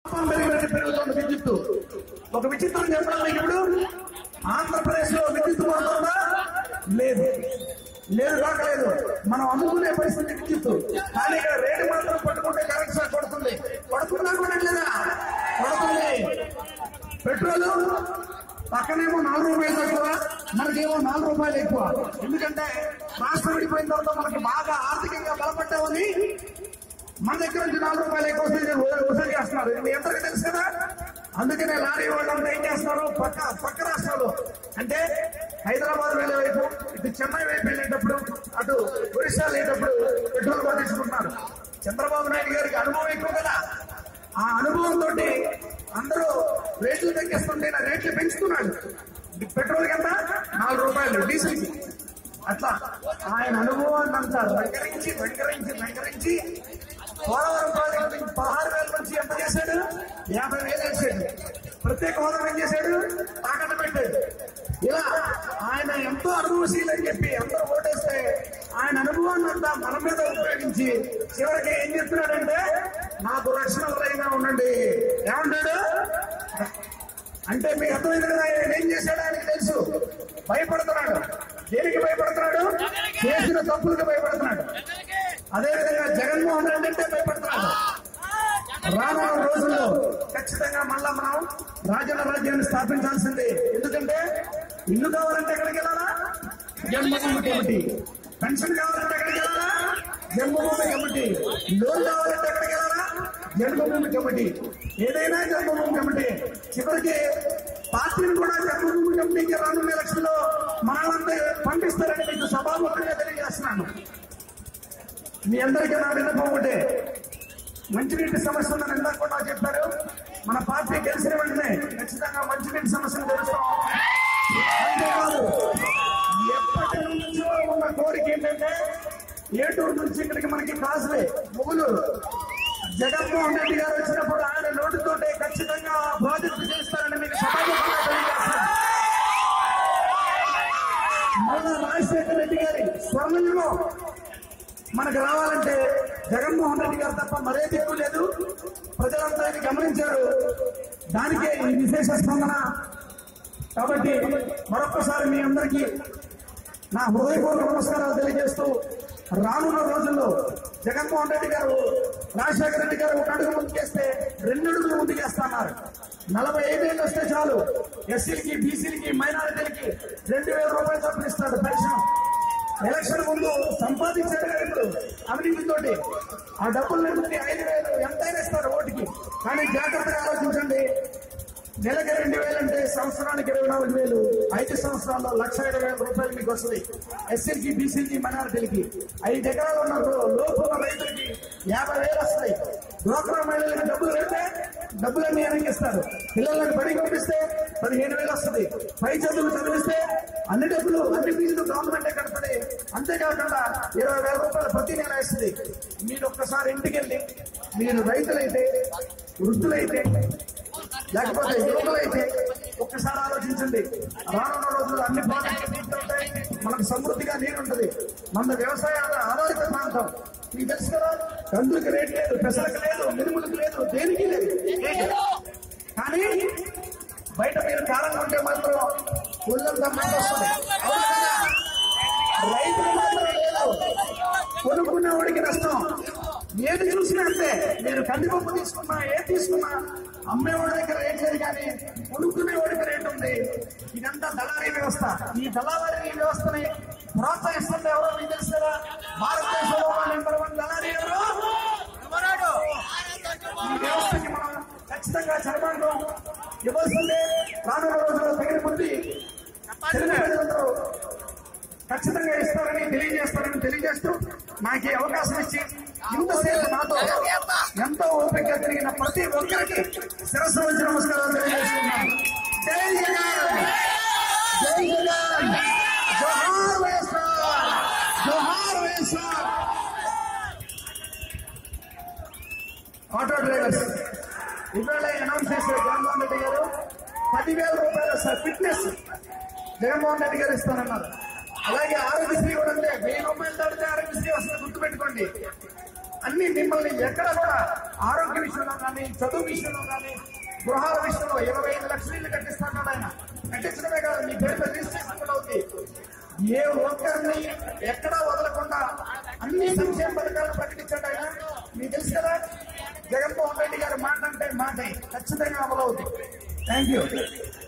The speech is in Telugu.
శాతం పెరిగినట్టు పెరుగుతుంది విద్యుత్తు ఒక విచిత్రం చెప్పడం మీకు ఇప్పుడు ఆంధ్రప్రదేశ్ లో విద్యుత్ పడుతుందా లేదు లేదు కాకలేదు మనం అమ్ముకునే పరిస్థితి విద్యుత్తు కానీ ఇక్కడ రేటు మాత్రం పట్టుకుంటే కరెంట్ షాక్ పడుతుంది పడుతుందా కూడా లేదా పడుతుంది పెట్రోల్ పక్కనేమో నాలుగు రూపాయలు తక్కువ మనకేమో నాలుగు రూపాయలు ఎక్కువ ఎందుకంటే రాష్ట్రం విడిపోయిన తర్వాత మనకి బాగా ఆర్థికంగా బలపడ్డామని మన దగ్గర నుంచి నాలుగు రూపాయలు ఎక్కువ వసూలు వసూలు చేస్తున్నారు ఇది మీ అందరికీ తెలుసు కదా అందుకనే లారీ వాళ్ళంతా ఏం చేస్తున్నారు పక్క పక్క రాష్ట్రాలు అంటే హైదరాబాద్ వెళ్ళే వైపు ఇటు చెన్నై వైపు వెళ్ళేటప్పుడు అటు ఒరిస్సా వెళ్ళేటప్పుడు పెట్రోల్ కొట్టించుకుంటున్నారు చంద్రబాబు నాయుడు గారికి అనుభవం ఎక్కువ కదా ఆ అనుభవంతో అందరూ రేట్లు తగ్గిస్తుంటే నా రేట్లు పెంచుతున్నాడు పెట్రోల్ కింద నాలుగు రూపాయలు డీజిల్ కి అట్లా ఆయన అనుభవాన్ని అంతా వెంకరించి వెంకరించి వెంకరించి పోలవరం ప్రాజెక్టు నుంచి పదహారు వేల నుంచి ఎంత చేశాడు యాభై వేలు వేసాడు ప్రత్యేక హోదా ఏం చేశాడు తాకట్టు పెట్టాడు ఇలా ఆయన ఎంతో అనుభవశీలు అని చెప్పి అందరూ ఓటేస్తే ఆయన అనుభవాన్ని అంతా మన మీద ఉపయోగించి చివరికి ఏం చెప్తున్నాడంటే నాకు రక్షణ వలయంగా ఉండండి ఏమంటాడు అంటే మీకు అర్థమైంది కదా ఆయన ఏం చేశాడో ఆయనకి తెలుసు భయపడుతున్నాడు దేనికి భయపడుతున్నాడు చేసిన తప్పులకు భయపడుతున్నాడు అదేవిధంగా జగన్మోహన్ రెడ్డి అంటే భయపడుతున్నాడు రానున్న రోజుల్లో ఖచ్చితంగా మళ్ళా మనం రాజ్యాంగ రాజ్యాన్ని స్థాపించాల్సిందే ఎందుకంటే ఇల్లు కావాలంటే ఎక్కడికి వెళ్ళాలా జన్మభూమి కమిటీ పెన్షన్ కావాలంటే ఎక్కడికి వెళ్ళాలా జన్మభూమి కమిటీ లోన్ కావాలంటే ఎక్కడికి వెళ్ళాలా జన్మభూమి కమిటీ ఏదైనా జన్మభూమి కమిటీ చివరికి పార్టీని కూడా జన్మభూమి కమిటీకి రానున్న ఎలక్షన్ లో మనల్ని పంపిస్తారని మీకు సభాముఖంగా తెలియజేస్తున్నాను మీ అందరికీ నా విన్నపం ఒకటే మంచినీటి సమస్య ఉందని ఇందాక కూడా చెప్పారు మన పార్టీ గెలిచిన వెంటనే ఖచ్చితంగా మంచినీటి సమస్యను తెలుస్తాం అంతేకాదు ఎప్పటి నుంచో ఉన్న కోరిక ఏంటంటే ఏటూరు నుంచి ఇక్కడికి మనకి కాసులే ముగులూరు జగన్మోహన్ రెడ్డి గారు వచ్చినప్పుడు ఆయన నోటితోటే ఖచ్చితంగా ఆ ప్రాజెక్టు చేస్తారని మీకు సభాముఖంగా తెలియజేస్తాను మళ్ళా రాజశేఖర రెడ్డి గారి స్వర్ణంలో మనకు రావాలంటే జగన్మోహన్ రెడ్డి గారు తప్ప మరే దిక్కు లేదు ప్రజలంతా ఇది గమనించారు దానికే ఈ విశేష స్పందన కాబట్టి మరొకసారి మీ అందరికీ నా హృదయపూర్వక నమస్కారాలు తెలియజేస్తూ రానున్న రోజుల్లో జగన్మోహన్ రెడ్డి గారు రాజశేఖర రెడ్డి గారు ఒక అడుగు ముందుకేస్తే రెండు అడుగులు ముందుకేస్తున్నారు నలభై ఐదేళ్ళు వస్తే చాలు ఎస్సీలకి బీసీలకి మైనారిటీలకి రెండు వేల రూపాయలు చొప్పున ఇస్తాడు పెన్షన్ ఎలక్షన్ ముందు సంపాదించాడు కదా ఇప్పుడు అవినీతితోటి ఆ డబ్బులు నుండి ఐదు వేలు ఎంతైనా ఇస్తారు ఓటుకి కానీ జాగ్రత్తగా ఆలోచించండి నెలకి రెండు వేలు అంటే సంవత్సరానికి ఇరవై నాలుగు వేలు ఐదు సంవత్సరాల్లో లక్ష ఇరవై వేల రూపాయలు మీకు వస్తుంది ఎస్సీలకి బీసీలకి మైనారిటీలకి ఐదు ఎకరాలు ఉన్న లోపు ఉన్న రైతులకి యాభై వేలు వస్తాయి డ్వాక్రా మహిళలకు డబ్బులు పెడితే డబ్బులన్నీ వెనక్కి ఇస్తారు పిల్లలను బడికి పంపిస్తే పదిహేను వేలు వస్తుంది పై చదువులు చదివిస్తే అన్ని డబ్బులు అన్ని ఫీజులు గవర్నమెంటే కడతది అంతేకాకుండా ఇరవై వేల రూపాయలు ప్రతి నెల ఇస్తుంది మీరు ఒక్కసారి ఇంటికి వెళ్ళి మీరు రైతులైతే వృద్ధులైతే లేకపోతే యువకులైతే ఒక్కసారి ఆలోచించండి రానున్న రోజుల్లో అన్ని ప్రాజెక్టులు పూర్తవుతాయి మనకు సమృద్ధిగా నీరు ఉంటుంది మన వ్యవసాయ ఆధారిత ప్రాంతం మీకు తెలుసు కదా కందులకు రేట్ లేదు పెసరకు లేదు మినుములకు లేదు దేనికి లేదు కానీ బయట మీరు కాలంగా ఉంటే మాత్రం ఒళ్ళంతా మాట వస్తుంది అవును కదా? రైతులు మాత్రం లేదు కొనుక్కునేవాడికి నష్టం ఏది చూసినా అంతే మీరు కందిపప్పు తీసుకున్నా ఏది తీసుకున్నా అమ్మేవాడి దగ్గర రేట్ లేదు కానీ కొనుక్కునేవాడికి రేట్ ఉంది ఇదంతా దళారీ వ్యవస్థ ఈ దళారీ వ్యవస్థని ప్రోత్సహిస్తుంది ఎవరో మీకు తెలుసు కదా భారతదేశంలో నెంబర్ వన్ దళారీ ఎవరు ఈ వ్యవస్థకి మనం ఖచ్చితంగా చరమాంగం ఇవ్వాల్సిందే రానున్న రోజుల్లో తగిన బుద్ధి తెలుగు ప్రజలందరూ ఖచ్చితంగా ఇస్తారని తెలియజేస్తారని తెలియజేస్తూ నాకు ఈ అవకాశం ఇచ్చి ఇంతసేపు నాతో ఎంతో ఓపిక కలిగిన ప్రతి ఒక్కరికి శిరస్సు వచ్చి నమస్కారాలు తెలియజేస్తున్నాను జై జగన్ జై జగన్ జోహార్ వైఎస్ఆర్ జోహార్ వైఎస్ఆర్ ఆటో డ్రైవర్స్ ఇవాళ అనౌన్స్ చేశారు జగన్మోహన్ రెడ్డి గారు పదివేల రూపాయలు సార్ ఫిట్నెస్ జగన్మోహన్ రెడ్డి గారు ఇస్తానన్నారు అలాగే ఆరోగ్యశ్రీ కూడా ఉంది వెయ్యి రూపాయలు దాడితే ఆరోగ్యశ్రీ వస్తుంది గుర్తుపెట్టుకోండి అన్ని మిమ్మల్ని ఎక్కడ కూడా ఆరోగ్య విషయంలో కానీ చదువు విషయంలో కానీ గృహాల విషయంలో ఇరవై ఐదు లక్షలు ఇల్లు కట్టిస్తాడు ఆయన కట్టించడమే కాదు మీ పేరు రిజిస్ట్రేషన్ కూడా అవుతుంది ఏ ఒక్కరిని ఎక్కడా వదలకుండా అన్ని సంక్షేమ పథకాలను ప్రకటించాడు ఆయన మీకు తెలుసు కదా జగన్మోహన్ రెడ్డి గారి మాట అంటే మాట ఖచ్చితంగా అమలవుతుంది థ్యాంక్ యూ